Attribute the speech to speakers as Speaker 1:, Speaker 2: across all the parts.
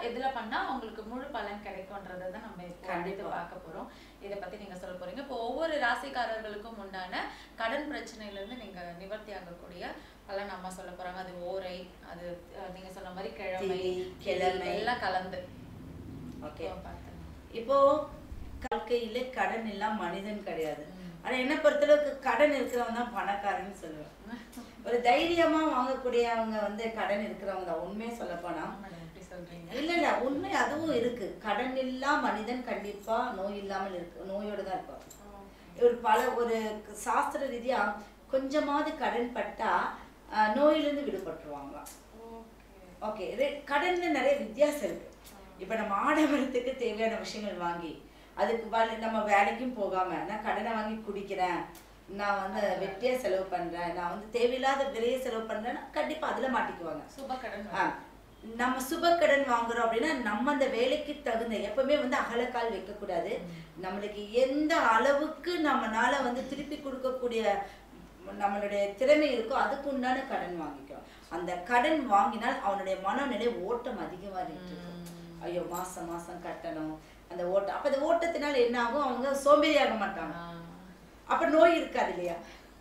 Speaker 1: எதுல பண்ணா உங்களுக்கு முழு பலன் கிடைக்கும்ன்றதை தான் நம்ம இப்போ அடுத்து
Speaker 2: கண்டிப்பா.
Speaker 1: பார்க்க போறோம் இதை பத்தி நீங்க சொல்ல போறீங்க இப்போ ஒவ்வொரு ராசிக்காரர்களுக்கும் உண்டான கடன் பிரச்சனையில இருந்து நீங்க நிவர்த்தி ஆகக்கூடிய பலன் அம்மா சொல்ல போறாங்க அது ஓரை அது அஹ், நீங்க சொன்ன மாதிரி கிழமை
Speaker 2: திதி, கிழமை.
Speaker 1: எல்லாம் கலந்து
Speaker 2: ஓகே
Speaker 1: இப்போ பார்த்தேன்.
Speaker 2: இப்போ வாழ்க்கையில கடன் எல்லாம் மனிதன் கிடையாது
Speaker 1: ம்.
Speaker 2: ஆனா என்ன பொறுத்தளவுக்கு கடன் இருக்கிறவங்க தான் பணக்காரன்னு சொல்லுவேன் ஒரு தைரியமா வாங்கக்கூடியவங்க வந்து கடன் இருக்கிறவங்க தான் உண்மையை சொல்ல போனா
Speaker 1: ஆமா, எப்படி சொல்றீங்க
Speaker 2: இல்ல இல்ல உண்மை அதுவும் இருக்கு கடன் இல்லா மனிதன் கண்டிப்பா நோய் இல்லாமல் இருக்கு நோயோட தான் இருப்பான் ஒரு பல ஒரு சாஸ்திர ரீதியா கொஞ்சமாவது கடன் பட்டா அஹ், நோயிலிருந்து விடுபட்டுருவாங்க
Speaker 1: ஓகே
Speaker 2: ஓகே கடன்ல நிறைய வித்தியாசம் இருக்கு இப்ப நம்ம ஆடம்பரத்துக்கு தேவையான விஷயங்கள் வாங்கி அதுக்கு வ- நம்ம வேலைக்கும் போகாம நான் கடனை வாங்கி குடிக்கிறேன் நான் வந்து வெட்டியா செலவு பண்றேன் நான் வந்து தேவையில்லாத விலைய செலவு பண்றேன்னா கண்டிப்பா அதுல மாட்டிக்குவாங்க
Speaker 1: சுப கடன்
Speaker 2: ஆ, நம்ம சுப கடன் வாங்குறோம் அப்படின்னா நம்ம அந்த வேலைக்கு தகுந்த எப்பவுமே வந்து அகலக்கால் வைக்கக்கூடாது நம்மளுக்கு எந்த அளவுக்கு நம்மனால வந்து திருப்பி கொடுக்கக்கூடிய நம்மளுடைய திறமை இருக்கோ அதுக்கு உண்டான கடன் வாங்கிக்கிறோம் அந்த கடன் வாங்கினால் அவனுடைய மனநிலை ஓட்டம் அதிகமாகிட்டு இருக்கும் ஐயோ மாசம் மாசம் கட்டணும் அந்த ஓட்டம் அப்ப அந்த ஓட்டத்தினால என்ன ஆகும் அவங்க சோம்பேறி ஆக மாட்டாங்க அப்ப நோய் இருக்காது இல்லையா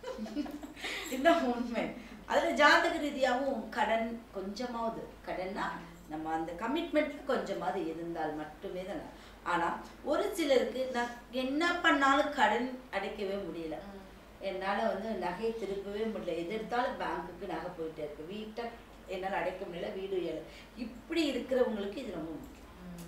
Speaker 2: இதுதான் உண்மை அதுல ஜாதக ரீதியாகவும் கடன் கொஞ்சமாவது கடன்னா நம்ம அந்த கமிட்மெண்ட்ல கொஞ்சமாவது இருந்தால் மட்டுமே தான் ஆனா ஒரு சிலருக்கு நான் என்ன பண்ணாலும் கடன் அடைக்கவே முடியல என்னால வந்து நகையை திருப்பவே முடியல எது எடுத்தாலும் பேங்க்குக்கு நகை போயிட்டே இருக்கு வீட்டை என்னால அடைக்க முடியல வீடு ஏழு இப்படி இருக்கிறவங்களுக்கு இது ரொம்ப முக்கியம்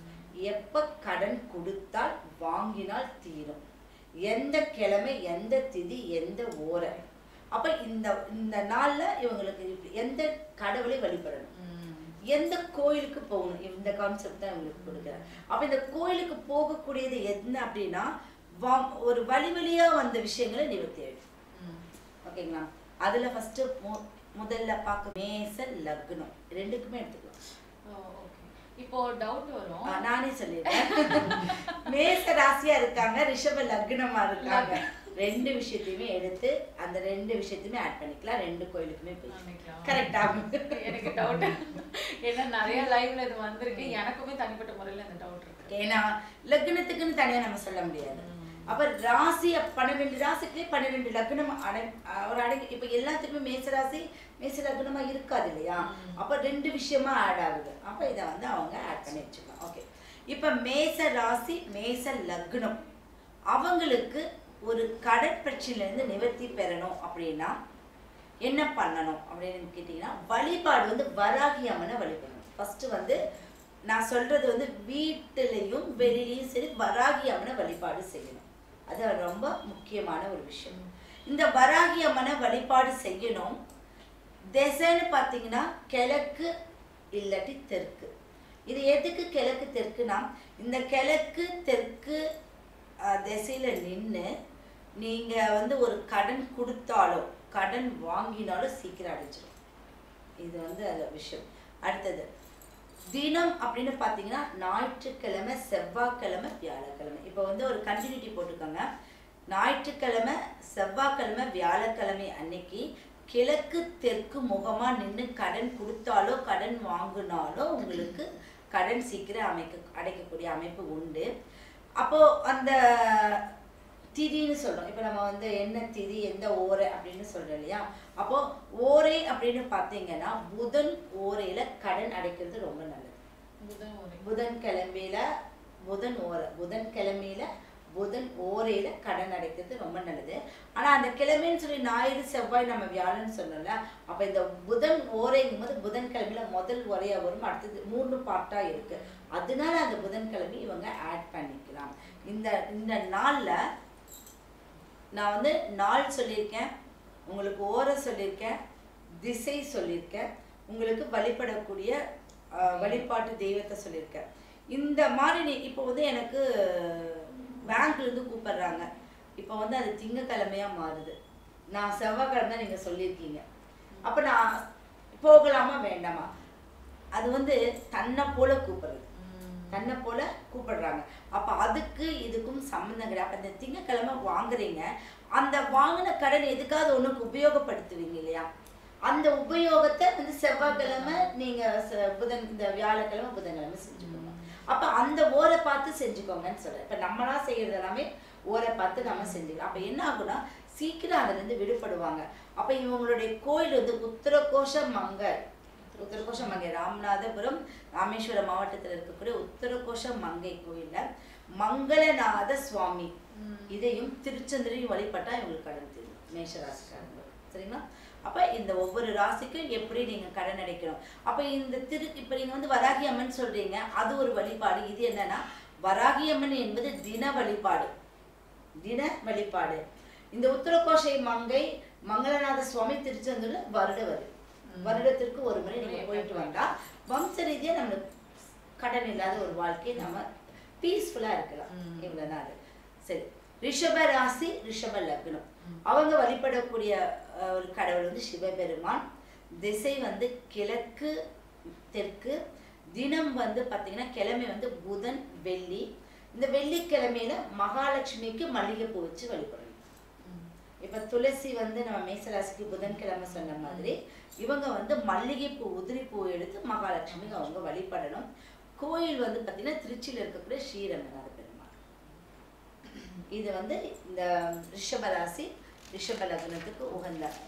Speaker 2: எப்ப கடன் கொடுத்தால் வாங்கினால் தீரும் எந்த கிழமை எந்த திதி எந்த ஓரை அப்ப இந்த இந்த நாள்ல இவங்களுக்கு இப்படி எந்த கடவுளை வழிபடணும் எந்த கோயிலுக்கு போகணும் இந்த கான்செப்ட் தான் இவங்களுக்கு கொடுக்குறேன் அப்ப இந்த கோயிலுக்கு போகக்கூடியது என்ன அப்படின்னா வா- ஒரு வழி வழியா வந்த விஷயங்களை நிவர்த்தி ஆயிடும் ஓகேங்களா அதுல ஃபர்ஸ்ட் முதல்ல பார்க்க மேச லக்னம் ரெண்டுக்குமே எடுத்துக்கலாம்
Speaker 1: இப்போ டவுட் வரும்
Speaker 2: ஆ, நானே சொல்லிடுறேன் மேச ராசியா இருக்காங்க ரிஷப லக்னமா இருக்காங்க ரெண்டு விஷயத்தையுமே எடுத்து அந்த ரெண்டு விஷயத்தையுமே ஆட் பண்ணிக்கலாம் ரெண்டு கோயிலுக்குமே போய்
Speaker 1: பண்ணிக்கலாம்.
Speaker 2: கரெக்டா
Speaker 1: எனக்கு டவுட் ஏன்னா நிறைய லைவ்ல இது வந்திருக்கு எனக்குமே தனிப்பட்ட முறையில இந்த டவுட் இருக்கு
Speaker 2: ஏன்னா லக்னத்துக்குன்னு தனியா நம்ம சொல்ல முடியாது அப்ப ராசி பன்னிரெண்டு ராசிக்குள்ளே பன்னிரெண்டு லக்னம் அடை அஹ் ஒரு அடங்கி இப்ப எல்லாத்துக்குமே மேச ராசி மேச லக்னமா இருக்காது இல்லையா அப்ப ரெண்டு விஷயமா ஆட் ஆகுது அப்ப இதை வந்து அவங்க ஆட் பண்ணி வச்சுக்கலாம் ஓகே இப்ப மேச ராசி மேச லக்னம் அவங்களுக்கு ஒரு கடன் பிரச்சனையில இருந்து நிவர்த்தி பெறணும் அப்படின்னா என்ன பண்ணணும் அப்படின்னு கேட்டீங்கன்னா வழிபாடு வந்து வராகி அம்மனை வழிபடணும் ஃபர்ஸ்ட் வந்து நான் சொல்றது வந்து வீட்டிலையும் வெளியிலையும் சரி வராகி அம்மனை வழிபாடு செய்யணும் அது ரொம்ப முக்கியமான ஒரு விஷயம் இந்த வராகி அம்மனை வழிபாடு செய்யணும் திசைன்னு பார்த்தீங்கன்னா கிழக்கு இல்லாட்டி தெற்கு இது எதுக்கு கிழக்கு தெற்குனா இந்த கிழக்கு தெற்கு அஹ், திசையில நின்று நீங்க வந்து ஒரு கடன் கொடுத்தாலோ கடன் வாங்கினாலோ சீக்கிரம் அடைஞ்சிடும் இது வந்து அந்த விஷயம் அடுத்தது தினம் அப்படின்னு பார்த்தீங்கன்னா ஞாயிற்றுக்கிழமை செவ்வாய்க்கிழமை வியாழக்கிழமை இப்போ வந்து ஒரு கண்டினியூட்டி போட்டுக்கோங்க ஞாயிற்றுக்கிழமை செவ்வாய்க்கிழமை வியாழக்கிழமை அன்னைக்கு கிழக்கு தெற்கு முகமா நின்று கடன் கொடுத்தாலோ கடன் வாங்கினாலோ உங்களுக்கு கடன் சீக்கிரம் அமைக்க அடைக்கக்கூடிய அமைப்பு உண்டு அப்போ அந்த திதின்னு சொல்றோம் இப்போ நம்ம வந்து என்ன திதி எந்த ஓரை அப்படின்னு சொல்றோம் இல்லையா அப்போ ஓரை அப்படின்னு பார்த்தீங்கன்னா புதன் ஓரையில கடன் அடைக்கிறது ரொம்ப நல்லது
Speaker 1: புதன் ஒரு
Speaker 2: புதன் கிழமையில புதன் ஓரை புதன் கிழமையில புதன் ஓரையில கடன் அடைக்கிறது ரொம்ப நல்லது ஆனா அந்த கிழமைன்னு சொல்லி ஞாயிறு செவ்வாய் நம்ம வியாழன் சொன்னோம்ல அப்ப இந்த புதன் ஓரைங்கும் போது புதன் கிழமையில முதல் ஓரையா வரும் அடுத்தது மூணு பார்ட்டா இருக்கு அதனால அந்த புதன்கிழமை இவங்க ஆட் பண்ணிக்கலாம் இந்த இந்த நாள்ல நான் வந்து நாள் சொல்லியிருக்கேன் உங்களுக்கு ஓரை சொல்லியிருக்கேன் திசை சொல்லியிருக்கேன் உங்களுக்கு வழிபடக்கூடிய அஹ், வழிபாட்டு தெய்வத்தை சொல்லியிருக்கேன் இந்த மாதிரி நீ இப்போ வந்து எனக்கு பேங்க்ல இருந்து கூப்பிடுறாங்க இப்போ வந்து அது திங்கக்கிழமையா மாறுது நான் செவ்வாய்க்கிழமை நீங்க சொல்லியிருக்கீங்க அப்ப நான் போகலாமா வேண்டாமா அது வந்து தன்னை போல கூப்பிடுறது தன்னை போல கூப்பிடுறாங்க அப்ப அதுக்கு இதுக்கும் சம்மந்தம் கிடையாது அப்ப இந்த திங்கக்கிழமை வாங்குறீங்க அந்த வாங்கின கடன் எதுக்காவது ஒண்ணுக்கு உபயோகப்படுத்துவீங்க இல்லையா அந்த உபயோகத்தை வந்து செவ்வாய்க்கிழமை நீங்க ச- புதன் இந்த வியாழக்கிழமை புதன்கிழமை செஞ்சுக்கோங்க அப்ப அந்த ஓரை பார்த்து செஞ்சுக்கோங்கன்னு சொல்றேன் இப்ப நம்மளா செய்யறது எல்லாமே ஓரை பார்த்து நம்ம செஞ்சுக்கலாம் அப்ப என்ன ஆகும்னா சீக்கிரம் அதுல இருந்து விடுபடுவாங்க அப்ப இவங்களுடைய கோயில் வந்து உத்தரகோஷ மங்கை உத்தரகோஷ மங்கை ராமநாதபுரம் ராமேஸ்வரம் மாவட்டத்துல இருக்கக்கூடிய உத்தரகோஷ மங்கை கோயில்ல மங்களநாத சுவாமி இதையும் திருச்செந்தரையும் வழிபட்டா இவங்களுக்கு கடன் தீரும் மேஷராசிக்காரங்க சரிங்களா அப்ப இந்த ஒவ்வொரு ராசிக்கும் எப்படி நீங்க கடன் அடைக்கணும் அப்ப இந்த திரு இப்ப நீங்க வந்து வராகி அம்மன் சொல்றீங்க அது ஒரு வழிபாடு இது என்னன்னா வராகி அம்மன் என்பது தின வழிபாடு தின வழிபாடு இந்த உத்தரகோஷை மங்கை மங்களநாத சுவாமி திருச்செந்தூர் வருட வரும் வருடத்திற்கு ஒரு முறை நீங்க போயிட்டு வந்தா வம்ச ரீதியா நம்மளுக்கு கடன் இல்லாத ஒரு வாழ்க்கையை நம்ம பீஸ்ஃபுல்லா இருக்கலாம்
Speaker 1: ம்.
Speaker 2: இவ்வளவுதான் அது சரி ரிஷப ராசி ரிஷப லக்னம் அவங்க வழிபடக்கூடிய அஹ், ஒரு கடவுள் வந்து சிவபெருமான் திசை வந்து கிழக்கு தெற்கு தினம் வந்து பாத்தீங்கன்னா கிழமை வந்து புதன் வெள்ளி இந்த வெள்ளிக்கிழமையில மகாலட்சுமிக்கு மல்லிகைப்பூ வச்சு வழிபடணும் இப்ப துளசி வந்து நம்ம மேசராசிக்கு புதன்கிழமை சொன்ன மாதிரி இவங்க வந்து மல்லிகைப்பூ உதிரிப்பூ எடுத்து மகாலட்சுமிக்கு அவங்க வழிபடணும் கோயில் வந்து பாத்தீங்கன்னா திருச்சியில இருக்கக்கூடிய ஸ்ரீரங்கநாத பெருமாள் இது வந்து இந்த ரிஷப ராசி ரிஷப லக்னத்துக்கு உகந்த நாள்.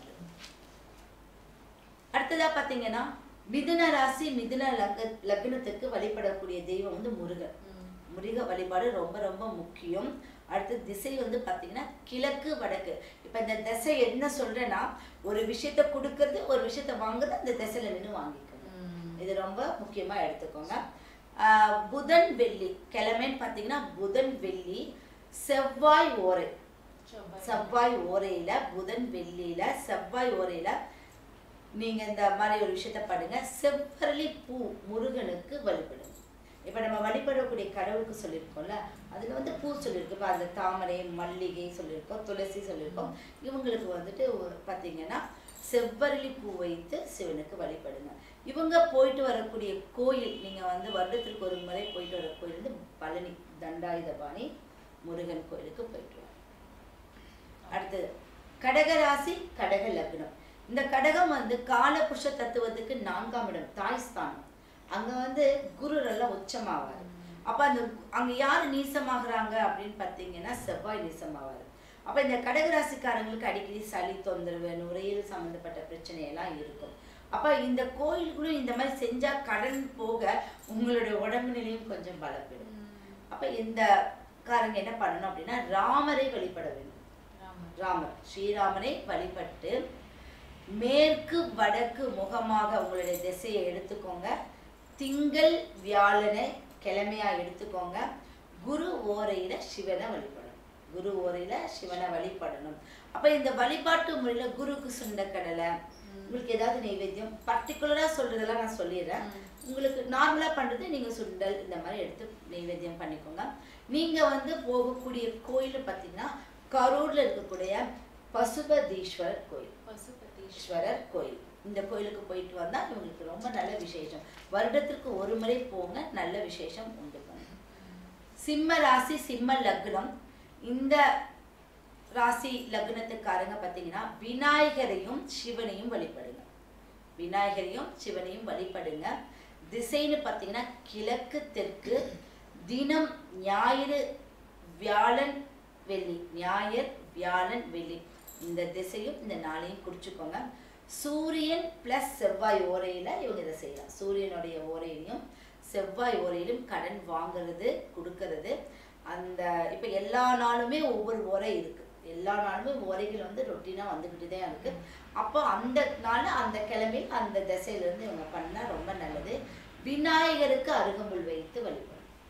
Speaker 2: அடுத்ததா பாத்தீங்கன்னா மிதுன ராசி மிதுன லக்க லக்னத்துக்கு வழிபடக்கூடிய தெய்வம் வந்து முருகன் முருக வழிபாடு ரொம்ப ரொம்ப முக்கியம் அடுத்து திசை வந்து பாத்தீங்கன்னா கிழக்கு வடக்கு இப்ப இந்த திசை என்ன சொல்றேன்னா ஒரு விஷயத்த கொடுக்கறது ஒரு விஷயத்த வாங்குறது அந்த திசையில நின்று வாங்கிக்கணும் இது ரொம்ப முக்கியமா எடுத்துக்கோங்க ஆஹ் புதன் வெள்ளி கிழமைன்னு பாத்தீங்கன்னா புதன் வெள்ளி செவ்வாய் ஓரை செவ்வாய் ஓரையில புதன் வெள்ளியில செவ்வாய் ஓரையில நீங்க இந்த மாதிரி ஒரு விஷயத்த பண்ணுங்க செவ்வரளி பூ முருகனுக்கு வழிபடுங்க இப்ப நம்ம வழிபடக்கூடிய கடவுளுக்கு சொல்லியிருக்கோம்ல அதுல வந்து பூ சொல்லியிருக்கு இப்ப அந்த தாமரை மல்லிகை சொல்லியிருக்கோம் துளசி சொல்லியிருக்கோம் இவங்களுக்கு வந்துட்டு ஒரு பாத்தீங்கன்னா செவ்வரளி பூ வைத்து சிவனுக்கு வழிபடுங்க இவங்க போயிட்டு வரக்கூடிய கோயில் நீங்க வந்து வருடத்திற்கு ஒரு முறை போயிட்டு வர கோயில் வந்து பழனி தண்டாயுதபாணி முருகன் கோயிலுக்கு போயிட்டு வாங்க அடுத்தது கடகராசி கடக லக்னம் இந்த கடகம் வந்து காலபுருஷ தத்துவத்துக்கு நான்காம் இடம் தாய் ஸ்தானம் அங்க வந்து குரு எல்லாம் உச்சமாவாரு அப்ப அந்த அங்க யாரு நீசமாகறாங்க அப்படின்னு பார்த்தீங்கன்னா செவ்வாய் நீசமாவாரு அப்ப இந்த கடகராசிக்காரங்களுக்கு அடிக்கடி சளி தொந்தரவு நுரையீரல் சம்பந்தப்பட்ட பிரச்சனை எல்லாம் இருக்கும் அப்ப இந்த கோயிலுக்குள்ளும் இந்த மாதிரி செஞ்சா கடன் போக உங்களுடைய உடம்பு நிலையும் கொஞ்சம் பலப்படும் அப்ப இந்த காரங்க என்ன பண்ணணும் அப்படின்னா ராமரை வழிபட வேண்டும் ராமர் ஸ்ரீராமனை வழிபட்டு மேற்கு வடக்கு முகமாக உங்களுடைய திசையை எடுத்துக்கோங்க திங்கள் வியாழனை கிழமையா எடுத்துக்கோங்க குரு ஓரையில சிவனை வழிபடணும் குரு ஓரையில சிவனை வழிபடணும் அப்ப இந்த வழிபாட்டு முறையில குருக்கு சுண்டக்கடலை உங்களுக்கு ஏதாவது நைவேத்தியம் பர்டிகுலரா சொல்றதெல்லாம் நான் சொல்லிடுறேன் உங்களுக்கு நார்மலா பண்றது நீங்க சுண்டல் இந்த மாதிரி எடுத்து நைவேத்தியம் பண்ணிக்கோங்க நீங்க வந்து போகக்கூடிய கோயில் பார்த்தீங்கன்னா கரூர்ல இருக்கக்கூடிய பசுபதீஸ்வரர் கோயில் ஈஸ்வரர் கோயில் இந்த கோயிலுக்கு போயிட்டு வந்தா இவங்களுக்கு ரொம்ப நல்ல விசேஷம் வருடத்திற்கு ஒரு முறை போங்க நல்ல விசேஷம் உண்டு பண்ணும் சிம்ம ராசி சிம்ம லக்னம் இந்த ராசி லக்னத்துக்காரங்க பார்த்தீங்கன்னா விநாயகரையும் சிவனையும் வழிபடுங்க விநாயகரையும் சிவனையும் வழிபடுங்க திசைன்னு பார்த்தீங்கன்னா கிழக்கு தெற்கு தினம் ஞாயிறு வியாழன் வெள்ளி ஞாயிறு வியாழன் வெள்ளி இந்த திசையும் இந்த நாளையும் குறிச்சுக்கோங்க சூரியன் பிளஸ் செவ்வாய் ஓரையில இவங்க இதை செய்யலாம் சூரியனுடைய ஓரையிலையும் செவ்வாய் ஓரையிலும் கடன் வாங்குறது கொடுக்கறது அந்த இப்போ எல்லா நாளுமே ஒவ்வொரு ஓரை இருக்கு எல்லா நாளுமே ஓரைகள் வந்து ரொட்டீனாக வந்துக்கிட்டு தான் இருக்கு அப்போ அந்த நாள் அந்த கிழமையில் அந்த திசையிலேருந்து இவங்க பண்ணால் ரொம்ப நல்லது விநாயகருக்கு அருகம்புல் வைத்து வழிபடும்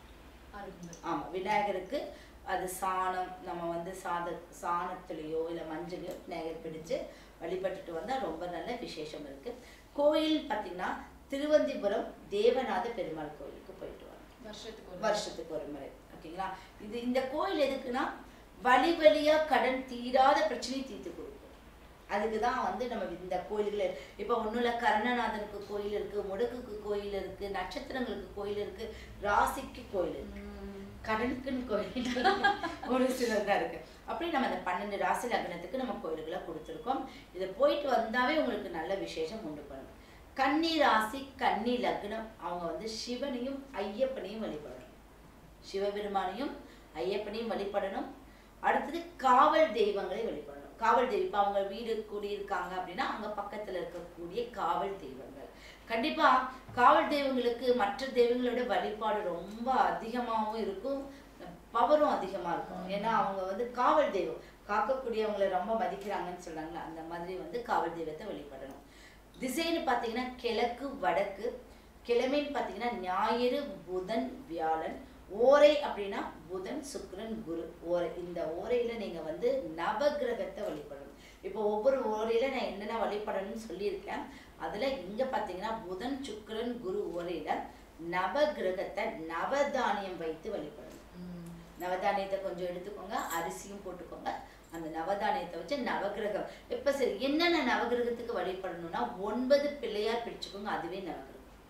Speaker 2: ஆமாம் விநாயகருக்கு அது சாணம் நம்ம வந்து சாத சாணத்துலேயோ இல்லை மஞ்சளையோ விநாயகர் பிடிச்சு வழிபட்டுட்டு வந்தால் ரொம்ப நல்ல விசேஷம் இருக்கு கோயில் பார்த்தீங்கன்னா திருவந்திபுரம் தேவநாத பெருமாள் கோயிலுக்கு போயிட்டு வாங்க
Speaker 1: வருஷத்துக்கு
Speaker 2: வருஷத்துக்கு ஒரு முறை ஓகேங்களா இது இந்த கோயில் எதுக்குன்னா வழி வழியா கடன் தீராத பிரச்சனையை தீர்த்து கொடுக்கும் அதுக்கு தான் வந்து நம்ம இந்த கோயில்கள் இப்போ ஒன்றும் இல்லை கருணநாதனுக்கு கோயில் இருக்கு முடக்குக்கு கோயில் இருக்கு நட்சத்திரங்களுக்கு கோயில் இருக்கு ராசிக்கு கோயில் இருக்கு கடனுக்குன்னு கோயில் ஒரு சிலர் தான் இருக்கு அப்படி நம்ம அந்த பன்னெண்டு ராசி லக்னத்துக்கு நம்ம கோயில்களை கொடுத்துருக்கோம் இதை போயிட்டு வந்தாவே உங்களுக்கு நல்ல விசேஷம் உண்டு பண்ணும் கன்னி ராசி கன்னி லக்னம் அவங்க வந்து சிவனையும் ஐயப்பனையும் வழிபடணும் சிவபெருமானையும் ஐயப்பனையும் வழிபடணும் அடுத்தது காவல் தெய்வங்களை வழிபடணும் காவல் தெய்வம் இப்போ அவங்க வீடு குடியிருக்காங்க அப்படின்னா அங்க பக்கத்துல இருக்கக்கூடிய காவல் தெய்வங்கள் கண்டிப்பா காவல் தெய்வங்களுக்கு மற்ற தெய்வங்களோட வழிபாடு ரொம்ப அதிகமாகவும் இருக்கும் பவரும் அதிகமா இருக்கும் ஏன்னா அவங்க வந்து காவல் தெய்வம் காக்கக்கூடியவங்களை ரொம்ப மதிக்கிறாங்கன்னு சொல்றாங்களா அந்த மாதிரி வந்து காவல் தெய்வத்தை வழிபடணும் திசைன்னு பார்த்தீங்கன்னா கிழக்கு வடக்கு கிழமைன்னு பார்த்தீங்கன்னா ஞாயிறு புதன் வியாழன் ஓரை அப்படின்னா புதன் சுக்கிரன் குரு ஓரை இந்த ஓரையில நீங்க வந்து நவகிரகத்தை வழிபடணும் இப்போ ஒவ்வொரு ஓரையில நான் என்னென்ன வழிபடணும்னு சொல்லியிருக்கேன் அதுல இங்க பார்த்தீங்கன்னா புதன் சுக்கிரன் குரு ஓரையில நவகிரகத்தை நவதானியம் வைத்து வழிபடணும் நவதானியத்தை கொஞ்சம் எடுத்துக்கோங்க அரிசியும் போட்டுக்கோங்க அந்த நவதானியத்தை வச்சு நவகிரகம் இப்ப சரி என்னென்ன நவகிரகத்துக்கு வழிபடணும்னா ஒன்பது பிள்ளையார் பிடிச்சுக்கோங்க அதுவே நவகிரகம்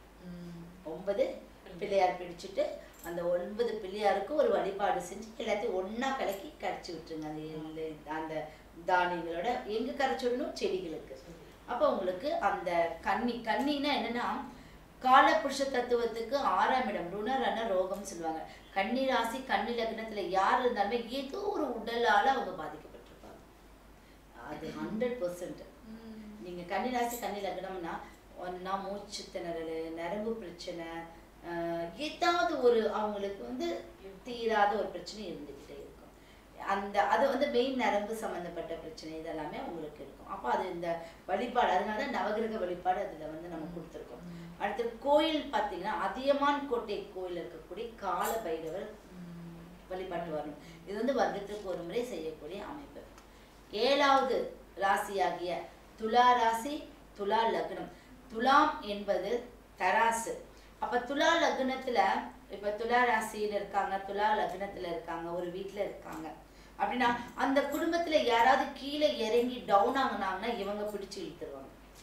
Speaker 2: ஒன்பது பிள்ளையார் பிடிச்சிட்டு அந்த ஒன்பது பிள்ளையாருக்கு ஒரு வழிபாடு செஞ்சு எல்லாத்தையும் ஒண்ணா கலக்கி கரைச்சி விட்டுருங்க அந்த எள்ளு, அந்த தானியங்களோட எங்க கரைச்சி விடணும் செடிகளுக்கு அப்போ உங்களுக்கு அந்த கன்னி கன்னின்னா என்னன்னா காலபுருஷ தத்துவத்துக்கு ஆறாம் இடம் ருணரண ரோகம் சொல்லுவாங்க கன்னி ராசி கன்னி லக்னத்துல யார் இருந்தாலுமே ஏதோ ஒரு உடலால அவங்க பாதிக்கப்பட்டிருப்பாங்க அது ஹண்ட்ரட் பர்சன்ட் நீங்க கன்னி ராசி கன்னி லக்னம்னா ஒன்னா மூச்சு திணறல் நரம்பு பிரச்சனை ஆஹ் ஏதாவது ஒரு அவங்களுக்கு வந்து தீராத ஒரு பிரச்சனை இருந்துகிட்டே இருக்கும் அந்த அது வந்து மெயின் நரம்பு சம்பந்தப்பட்ட பிரச்சனை இதெல்லாமே அவங்களுக்கு இருக்கும் அப்போ அது இந்த வழிபாடு அதனால தான் நவகிரக வழிபாடு அதுல வந்து நம்ம கொடுத்துருக்கோம் அடுத்து கோயில் பார்த்தீங்கன்னா அதியமான் கோட்டை கோயில் இருக்கக்கூடிய கால பைரவர் வழிபாட்டு வரணும் இது வந்து வருடத்துக்கு ஒரு முறை செய்யக்கூடிய அமைப்பு ஏழாவது ராசியாகிய துலா ராசி துலா லக்னம் துலாம் என்பது தராசு அப்ப துலா லக்னத்துல இப்ப துலா ராசியில இருக்காங்க துலா லக்னத்துல இருக்காங்க ஒரு வீட்ல இருக்காங்க அப்படின்னா அந்த குடும்பத்துல யாராவது கீழே இறங்கி டவுன் ஆகுனாங்கன்னா இவங்க பிடிச்சு இழுத்துருவாங்க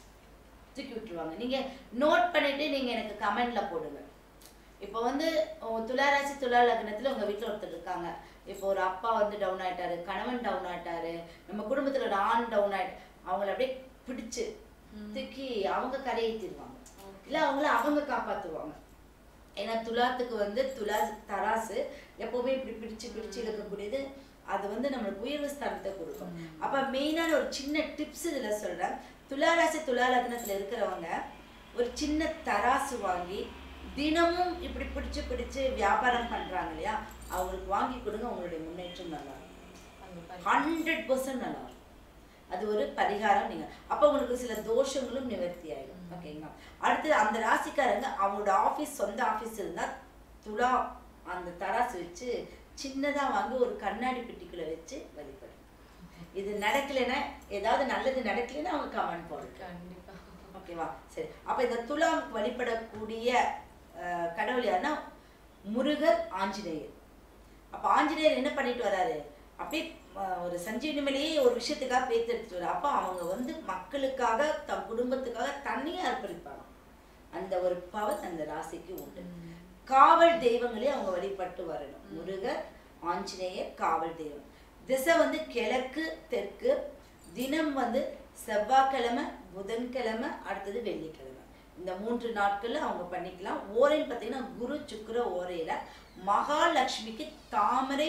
Speaker 2: தூக்கி விட்டுருவாங்க நீங்க நோட் பண்ணிட்டு நீங்க எனக்கு கமெண்ட்ல போடுங்க இப்போ வந்து ஓ, துலா ராசி துலா லக்னத்துல உங்க வீட்ல ஒருத்தர் இருக்காங்க இப்போ ஒரு அப்பா வந்து டவுன் ஆயிட்டாரு கணவன் டவுன் ஆயிட்டாரு நம்ம குடும்பத்துல ஒரு ஆண் டவுன் ஆயிட்டு அவங்கள அப்படியே பிடிச்சு தூக்கி அவங்க கரையேற்றிடுவாங்க இல்ல அவங்கள அவங்க காப்பாத்துவாங்க ஏன்னா துலாத்துக்கு வந்து துலா தராசு எப்பவுமே இப்படி பிடிச்சு பிடிச்சு இழுக்கக்கூடியது அது வந்து நம்மளுக்கு உயர்வு ஸ்தானத்தை கொடுக்கும் அப்ப மெயினான ஒரு சின்ன டிப்ஸ் இதுல சொல்றேன் துலா ராசி துலா லக்னத்துல இருக்கிறவங்க ஒரு சின்ன தராசு வாங்கி தினமும் இப்படி பிடிச்சு பிடிச்சு வியாபாரம் பண்றாங்க இல்லையா அவங்களுக்கு வாங்கி கொடுங்க உங்களுடைய முன்னேற்றம் நல்லா இருக்கும் ஹண்ட்ரட் பர்சன்ட் நல்லா இருக்கும் அது ஒரு பரிகாரம் நீங்க அப்ப உங்களுக்கு சில தோஷங்களும் நிவர்த்தி ஆயிடும் ஓகேங்களா அடுத்து அந்த ராசிக்காரங்க அவங்களோட ஆபீஸ் சொந்த ஆபீஸ் இருந்தா துலா அந்த தராசு வச்சு சின்னதா வாங்கி ஒரு கண்ணாடி பெட்டிக்குள்ள வச்சு வழிபடும் இது நடக்கலைன்னா ஏதாவது நல்லது நடக்கலைன்னா அவங்க கமெண்ட் போடுங்க
Speaker 1: கண்டிப்பா
Speaker 2: ஓகேவா சரி அப்ப இந்த துலாம் வழிபடக்கூடிய அஹ், கடவுள் யாருன்னா முருகர் ஆஞ்சநேயர் அப்ப ஆஞ்சநேயர் என்ன பண்ணிட்டு வராரு அப்படியே அஹ், ஒரு சஞ்சீவனி மேலேயே ஒரு விஷயத்துக்காக பேத்து எடுத்துட்டு வர அப்ப அவங்க வந்து மக்களுக்காக தம் குடும்பத்துக்காக தண்ணியை அர்ப்பணிப்பாங்க அந்த ஒரு பவர் அந்த ராசிக்கு உண்டு காவல் தெய்வங்களே அவங்க வழிபட்டு வரணும் முருகர் ஆஞ்சநேயர் காவல் தெய்வம் திசை வந்து கிழக்கு தெற்கு தினம் வந்து செவ்வாய்க்கிழமை புதன்கிழமை அடுத்தது வெள்ளிக்கிழமை இந்த மூன்று நாட்கள்ல அவங்க பண்ணிக்கலாம் ஓரைன்னு பார்த்தீங்கன்னா குரு சுக்கிர ஓரையில மகாலட்சுமிக்கு தாமரை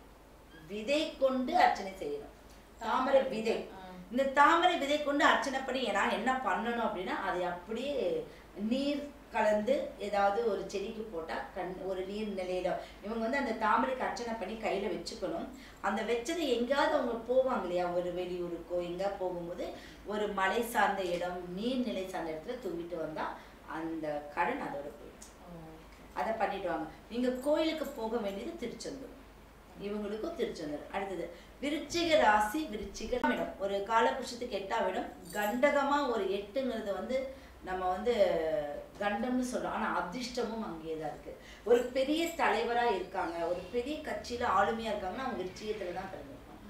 Speaker 2: விதை கொண்டு அர்ச்சனை செய்யணும் தாமரை விதை இந்த தாமரை விதை கொண்டு அர்ச்சனை பண்ணி நான் என்ன பண்ணணும் அப்படின்னா அதை அப்படியே நீர் கலந்து ஏதாவது ஒரு செடிக்கு போட்டா கண் ஒரு நீர் நிலையில இவங்க வந்து அந்த தாமரைக்கு அர்ச்சனை பண்ணி கையில வச்சுக்கணும் அந்த வச்சதை எங்கேயாவது அவங்க போவாங்க இல்லையா ஒரு வெளியூருக்கோ எங்க போகும்போது ஒரு மலை சார்ந்த இடம் நீர்நிலை சார்ந்த இடத்துல தூவிட்டு வந்தா அந்த கடன் அதோட போயிடும் அதை பண்ணிட்டு வாங்க நீங்க கோயிலுக்கு போக வேண்டியது திருச்செந்தூர் இவங்களுக்கும் திருச்செந்தூர் அடுத்தது விருச்சிக ராசி விருச்சிக இடம் ஒரு காலபுருஷத்துக்கு எட்டாம் இடம் கண்டகமா ஒரு எட்டுங்கிறது வந்து நம்ம வந்து கண்டம்னு சொல்றோம் ஆனா அதிர்ஷ்டமும் அங்கேயே தான் இருக்கு ஒரு பெரிய தலைவரா இருக்காங்க ஒரு பெரிய கட்சியில ஆளுமையா இருக்காங்கன்னா அவங்க விருச்சிகத்துல தான் பிறந்திருப்பாங்க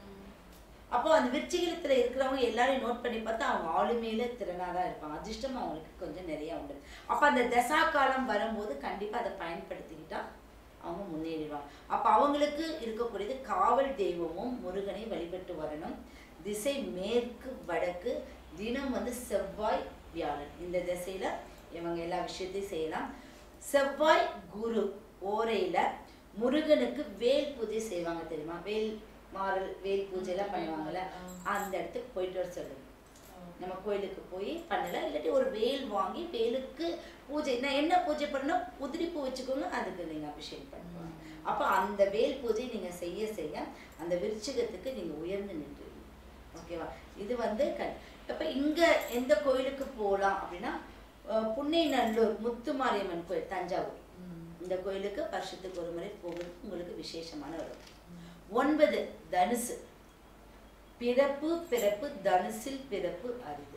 Speaker 2: அப்போ அந்த விருச்சிகத்துல இருக்கிறவங்க எல்லாரையும் நோட் பண்ணி பார்த்தா அவங்க ஆளுமையில திறனா தான் இருப்பாங்க அதிர்ஷ்டம் அவங்களுக்கு கொஞ்சம் நிறைய உண்டு அப்ப அந்த தசா காலம் வரும்போது கண்டிப்பா அதை பயன்படுத்திக்கிட்டா அவங்க முன்னேறிடுவாங்க அப்ப அவங்களுக்கு இருக்கக்கூடியது காவல் தெய்வமும் முருகனை வழிபட்டு வரணும் திசை மேற்கு வடக்கு தினம் வந்து செவ்வாய் வியாழன் இந்த திசையில இவங்க எல்லா விஷயத்தையும் செய்யலாம் செவ்வாய் குரு ஓரையில முருகனுக்கு வேல் பூஜை செய்வாங்க தெரியுமா வேல் மாறல் வேல் பூஜை எல்லாம் பண்ணுவாங்கல்ல அந்த இடத்துக்கு போயிட்டு வர சொல்லுங்க நம்ம கோயிலுக்கு போய் பண்ணலாம் இல்லாட்டி ஒரு வேல் வாங்கி வேலுக்கு பூஜை நான் என்ன பூஜை பண்ணணும் உதிரி பூ வச்சுக்கோங்க அதுக்கு நீங்க அபிஷேகம் பண்ணுவாங்க அப்ப அந்த வேல் பூஜை நீங்க செய்ய செய்ய அந்த விருச்சிகத்துக்கு நீங்க உயர்ந்து நின்றுவீங்க ஓகேவா இது வந்து கண் இப்ப இங்க எந்த கோயிலுக்கு போகலாம் அப்படின்னா அஹ், புன்னைநல்லூர் முத்துமாரியம்மன் கோயில் தஞ்சாவூர் இந்த கோயிலுக்கு வருஷத்துக்கு ஒரு முறை போகிறது உங்களுக்கு விசேஷமான வரும் ஒன்பது தனுசு பிறப்பு பிறப்பு தனுசில் பிறப்பு அரிது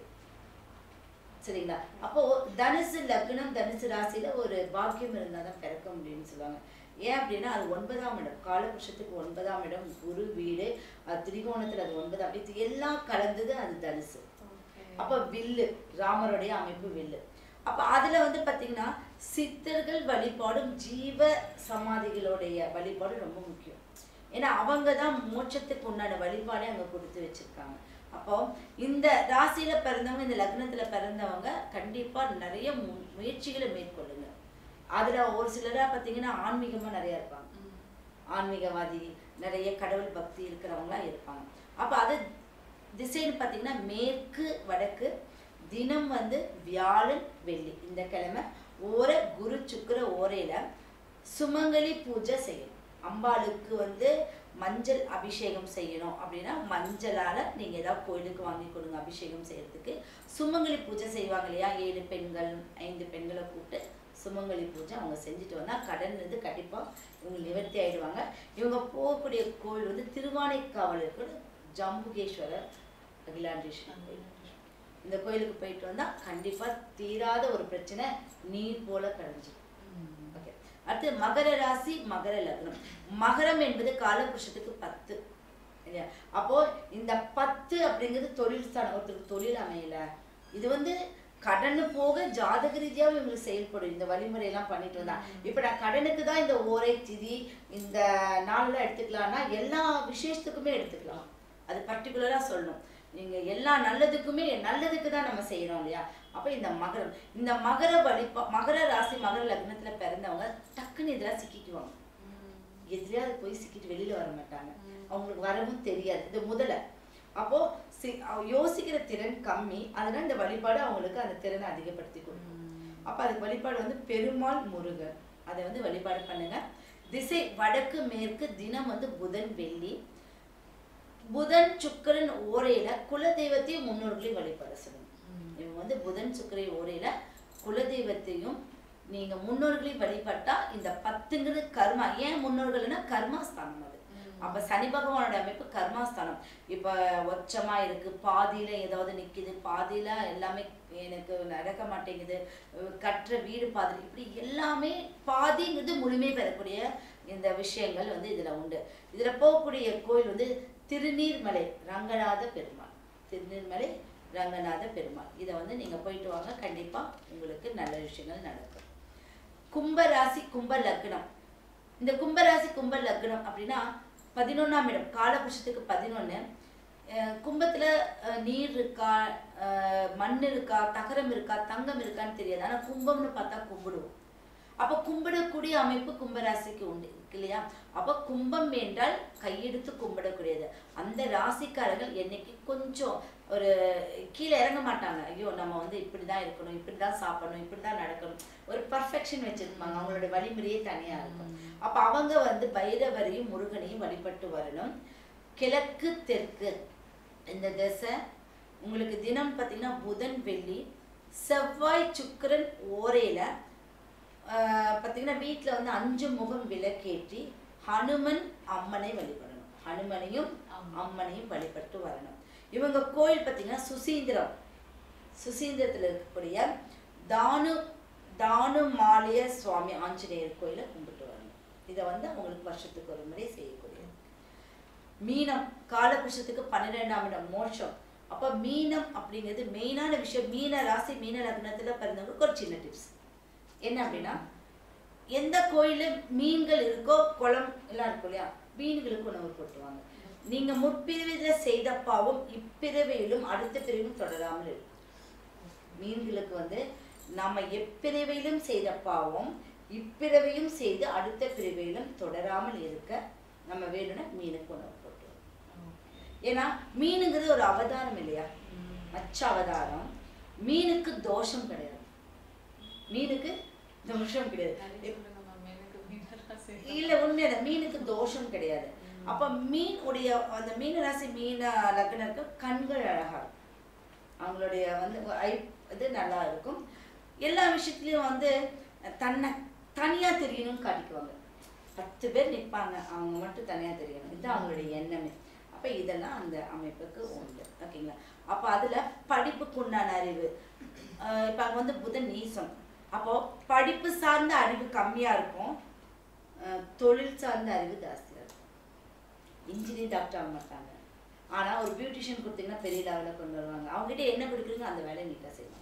Speaker 2: சரிங்களா அப்போ தனுசு லக்னம் தனுசு ராசியில ஒரு பாக்கியம் இருந்தால் தான் பிறக்க முடியும்னு சொல்லுவாங்க ஏன் அப்படின்னா அது ஒன்பதாம் இடம் காலபுருஷத்துக்கு ஒன்பதாம் இடம் குரு வீடு அது திரிகோணத்துல அது ஒன்பதாம் இது எல்லாம் கலந்தது அது தனுசு அப்ப வில்லு ராமருடைய அமைப்பு வில்லு அப்ப அதுல வந்து பாத்தீங்கன்னா சித்தர்கள் வழிபாடும் ஜீவ சமாதிகளுடைய வழிபாடு ரொம்ப முக்கியம் ஏன்னா அவங்க தான் மோட்சத்துக்கு உண்டான வழிபாடை அங்க கொடுத்து வச்சிருக்காங்க அப்போ இந்த ராசியில பிறந்தவங்க இந்த லக்னத்துல பிறந்தவங்க கண்டிப்பா நிறைய மு- முயற்சிகளை மேற்கொள்ளுங்க அதுல ஒரு சிலரா பாத்தீங்கன்னா ஆன்மீகமா நிறைய இருப்பாங்க ஆன்மீகவாதி நிறைய கடவுள் பக்தி இருக்கிறவங்களா இருப்பாங்க அப்ப அது திசைன்னு பார்த்தீங்கன்னா மேற்கு வடக்கு தினம் வந்து வியாழன் வெள்ளி இந்த கிழமை ஓர குரு சுக்கிர ஓரையில சுமங்கலி பூஜை செய்யணும் அம்பாளுக்கு வந்து மஞ்சள் அபிஷேகம் செய்யணும் அப்படின்னா மஞ்சளால நீங்க ஏதாவது கோயிலுக்கு வாங்கி கொடுங்க அபிஷேகம் செய்யறதுக்கு சுமங்கலி பூஜை செய்வாங்க இல்லையா ஏழு பெண்கள் ஐந்து பெண்களை கூப்பிட்டு சுமங்கலி பூஜை அவங்க செஞ்சுட்டு வந்தா கடன் வந்து கண்டிப்பா இவங்க நிவர்த்தி ஆயிடுவாங்க இவங்க போகக்கூடிய கோவில் வந்து திருவானைக்காவல் இருக்கிற ஜம்புகேஸ்வரர் அகிலாண்டேஸ்வரர் கோயில் இந்த கோயிலுக்கு போயிட்டு வந்தா கண்டிப்பா தீராத ஒரு பிரச்சனை நீர் போல கடைஞ்சிடும் ஓகே அடுத்து மகர ராசி மகர லக்னம் மகரம் என்பது காலபுருஷத்துக்கு பத்து இல்லையா அப்போ இந்த பத்து அப்படிங்கிறது தொழில் ஸ்தானம் ஒருத்தருக்கு தொழில் அமையல இது வந்து கடன் போக ஜாதக ரீதியாக இவங்களுக்கு செயல்படும் இந்த வழிமுறை எல்லாம் பண்ணிட்டு வந்தா இப்ப நான் கடனுக்கு தான் இந்த ஓரை திதி இந்த நாள்ல எடுத்துக்கலாம்னா எல்லா விசேஷத்துக்குமே எடுத்துக்கலாம் அது பர்டிகுலரா சொல்லணும் நீங்க எல்லா நல்லதுக்குமே நல்லதுக்கு தான் நம்ம செய்யறோம் இல்லையா அப்ப இந்த மகரம் இந்த மகர வழிபா மகர ராசி மகர லக்னத்துல பிறந்தவங்க டக்குன்னு இதெல்லாம் சிக்கிக்குவாங்க எதுலயாவது போய் சிக்கிட்டு வெளியில வர மாட்டாங்க அவங்களுக்கு வரவும் தெரியாது இது முதல்ல அப்போ சி- அவ யோசிக்கிற திறன் கம்மி அதனால இந்த வழிபாடு அவங்களுக்கு அந்த திறனை அதிகப்படுத்தி கொடுக்கும் அப்ப அதுக்கு வழிபாடு வந்து பெருமாள் முருகன் அதை வந்து வழிபாடு பண்ணுங்க திசை வடக்கு மேற்கு தினம் வந்து புதன் வெள்ளி புதன் சுக்கிரன் ஓரையில குலதெய்வத்தையும் முன்னோர்களையும் வழிபாடு செய்யணும் இவங்க வந்து புதன் சுக்கிரை ஓரையில குலதெய்வத்தையும் நீங்க முன்னோர்களையும் வழிபட்டா இந்த பத்துங்கிறது கர்மா ஏன் முன்னோர்கள்னா கர்மாஸ்தானம் அது அப்ப சனி பகவானோட அமைப்பு கர்மாஸ்தானம் இப்ப ஒச்சமா இருக்கு பாதியில ஏதாவது நிக்குது பாதியில எல்லாமே எனக்கு நடக்க மாட்டேங்குது அஹ் கட்டுற வீடு பாதி இப்படி எல்லாமே பாதிங்கிறது முழுமை பெறக்கூடிய இந்த விஷயங்கள் வந்து இதுல உண்டு இதுல போகக்கூடிய கோயில் வந்து திருநீர்மலை ரங்கநாத பெருமாள் திருநீர்மலை ரங்கநாத பெருமாள் இதை வந்து நீங்க போயிட்டு வாங்க கண்டிப்பா உங்களுக்கு நல்ல விஷயங்கள் நடக்கும் கும்ப ராசி கும்ப லக்னம் இந்த கும்பராசி கும்ப லக்னம் அப்படின்னா பதினொன்னாம் இடம் காலபுருஷத்துக்கு பதினொன்னு கும்பத்துல அஹ், நீர் இருக்கா அஹ், மண் இருக்கா தகரம் இருக்கா தங்கம் இருக்கான்னு தெரியாது ஆனா கும்பம்னு பார்த்தா கும்பிடுவோம் அப்ப கும்பிடக்கூடிய அமைப்பு கும்பராசிக்கு உண்டு இருக்கு இல்லையா அப்ப கும்பம் என்றால் கையெடுத்து கும்பிடக்கூடியது அந்த ராசிக்காரர்கள் என்னைக்கு கொஞ்சம் ஒரு கீழே இறங்க மாட்டாங்க ஐயோ நம்ம வந்து இப்படிதான் இருக்கணும் இப்படிதான் சாப்பிடணும் இப்படிதான் நடக்கணும் ஒரு பர்ஃபெக்ஷன் வச்சிருப்பாங்க அவங்களோட வழிமுறையே தனியா இருக்கும் அப்ப அவங்க வந்து பைரவரையும் முருகனையும் வழிபட்டு வரணும் கிழக்கு தெற்கு இந்த திசை உங்களுக்கு தினம் பார்த்தீங்கன்னா புதன் வெள்ளி செவ்வாய் சுக்கிரன் ஓரையில ஆஹ் பார்த்தீங்கன்னா வீட்டில் வந்து அஞ்சு முகம் விளக்கேற்றி ஹனுமன் அம்மனை வழிபடணும் ஹனுமனையும் அம்மனையும் வழிபட்டு வரணும் இவங்க கோயில் பார்த்தீங்கன்னா சுசீந்திரம் சுசீந்திரத்தில் இருக்கக்கூடிய தானு தானுமாலிய சுவாமி ஆஞ்சநேயர் கோயிலை கும்பிட்டு வரணும் இதை வந்து அவங்களுக்கு வருஷத்துக்கு ஒரு முறை செய்யக்கூடியது மீனம் காலபுருஷத்துக்கு பன்னிரெண்டாம் இடம் மோட்சம் அப்ப மீனம் அப்படிங்கிறது மெயினான விஷயம் மீன ராசி மீன லக்னத்துல பிறந்தவங்களுக்கு ஒரு சின்ன டிப்ஸ் என்ன அப்படின்னா எந்த கோயில்ல மீன்கள் இருக்கோ குளம் எல்லாம் இருக்கும் இல்லையா மீன்களுக்கு உணவு போட்டுருவாங்க நீங்க முற்பிறவில செய்த பாவம் இப்பிறவையிலும் அடுத்த பிறவிலும் தொடராமல் இருக்கும் மீன்களுக்கு வந்து நாம எப்பிறவையிலும் செய்த பாவம் இப்பிறவையும் செய்து அடுத்த பிறவையிலும் தொடராமல் இருக்க நம்ம வேணும்னா மீனுக்கு உணவு போட்டுருவோம் ஏன்னா மீனுங்கிறது ஒரு அவதாரம் இல்லையா அச்ச அவதாரம் மீனுக்கு தோஷம் கிடையாது மீனுக்கு தோஷம் கிடையாது
Speaker 1: நிறைய சொல்லுங்க மேம் எனக்கு மீனராசி
Speaker 2: இல்ல உண்மையான மீனுக்கு தோஷம் கிடையாது அப்ப மீன் உடைய அந்த மீன ராசி மீன லக்னருக்கு கண்கள் அழகா இருக்கும் அவங்களுடைய வந்து ஐ இது நல்லா இருக்கும் எல்லா விஷயத்துலயும் வந்து தன்னை தனியா தெரியணும்னு காட்டிக்குவாங்க பத்து பேர் நிற்பாங்க அவங்க மட்டும் தனியா தெரியணும் இது அவங்களுடைய எண்ணமே அப்ப இதெல்லாம் அந்த அமைப்புக்கு உண்டு ஓகேங்களா அப்ப அதுல படிப்புக்கு உண்டான அறிவு ஆஹ் இப்ப அங்க வந்து புதன் நீசம் அப்போ படிப்பு சார்ந்த அறிவு கம்மியா இருக்கும் ஆஹ் தொழில் சார்ந்த அறிவு ஜாஸ்தியா இருக்கும் இன்ஜினியர் டாக்டர் ஆக மாட்டாங்க ஆனா ஒரு பியூட்டிஷியன் கொடுத்தீங்கன்னா பெரிய லெவலில் கொண்டு வருவாங்க அவங்ககிட்ட என்ன கொடுக்குறீங்க அந்த வேலையை நீட்டாக செய்வாங்க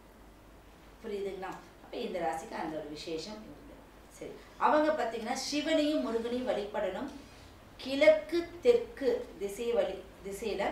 Speaker 2: புரியுதுங்களா அப்ப இந்த ராசிக்கு அந்த ஒரு விசேஷம் இருக்கு சரி அவங்க பார்த்தீங்கன்னா சிவனையும் முருகனையும் வழிபடணும் கிழக்கு தெற்கு திசையை வழி திசையில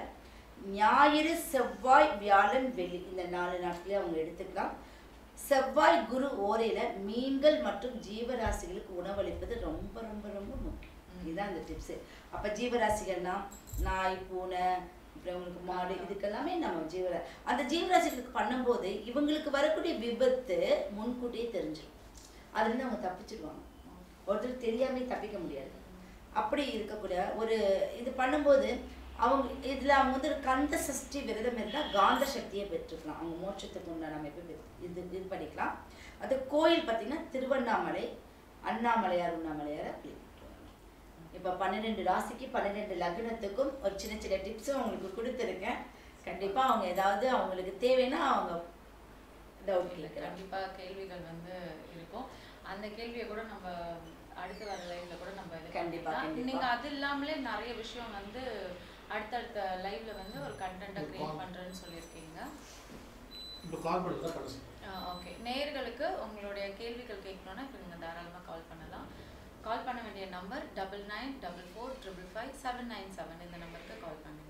Speaker 2: ஞாயிறு செவ்வாய் வியாழன் வெள்ளி இந்த நாலு நாட்களே அவங்க எடுத்துக்கலாம் செவ்வாய் குரு ஓரையில மீன்கள் மற்றும் ஜீவராசிகளுக்கு உணவளிப்பது ரொம்ப ரொம்ப ரொம்ப முக்கியம் இதுதான் அந்த டிப்ஸ் அப்ப ஜீவராசிகள்னா நாய் பூனை அப்புறம் உங்களுக்கு மாடு இதுக்கெல்லாமே நம்ம ஜீவரா அந்த ஜீவராசிகளுக்கு பண்ணும்போது இவங்களுக்கு வரக்கூடிய விபத்து முன்கூட்டியே தெரிஞ்சிடும் அதுல இருந்து அவங்க தப்பிச்சிடுவாங்க ஒருத்தர் தெரியாமே தப்பிக்க முடியாது அப்படி இருக்கக்கூடிய ஒரு இது பண்ணும்போது அவங்க இதுல அவங்க வந்து ஒரு கந்த சஷ்டி விரதம் இருந்தால் காந்த சக்தியை பெற்றுக்கலாம் அவங்க மோட்சத்துக்கு உண்டான அமைப்பை பெற்று- இது இது பண்ணிக்கலாம் அது கோயில் பார்த்தீங்கன்னா திருவண்ணாமலை அண்ணாமலையார் உண்ணாமலையார் அப்படி இப்போ பன்னிரெண்டு ராசிக்கு பன்னிரெண்டு லக்னத்துக்கும் ஒரு சின்ன சின்ன டிப்ஸும் உங்களுக்கு கொடுத்துருக்கேன் கண்டிப்பா அவங்க ஏதாவது அவங்களுக்கு தேவைன்னா அவங்க டவுட் கேட்குறாங்க
Speaker 1: கண்டிப்பா கேள்விகள் வந்து இருக்கும் அந்த கேள்வியை கூட நம்ம அடுத்த வர லைவ்ல கூட நம்ம இது
Speaker 2: கண்டிப்பா,
Speaker 1: பண்ணிக்கலாம்.
Speaker 2: கண்டிப்பா.
Speaker 1: நீங்க அது இல்லாமலே நிறைய விஷயம் வந்து அடுத்தடுத்த லைவ்ல வந்து ஒரு கண்டென்ட்டை கிரியேட் பண்றேன்னு சொல்லியிருக்கீங்க
Speaker 3: இப்போ கால் பண்ணி தான் பண்ண சொல்லுங்க
Speaker 1: ஓகே நேயர்களுக்கு உங்களுடைய கேள்விகள் கேட்கணும்னா இப்போ நீங்கள் தாராளமாக கால் பண்ணலாம் கால் பண்ண வேண்டிய number double nine double four triple five seven nine seven இந்த நம்பருக்கு கால் பண்ணுங்க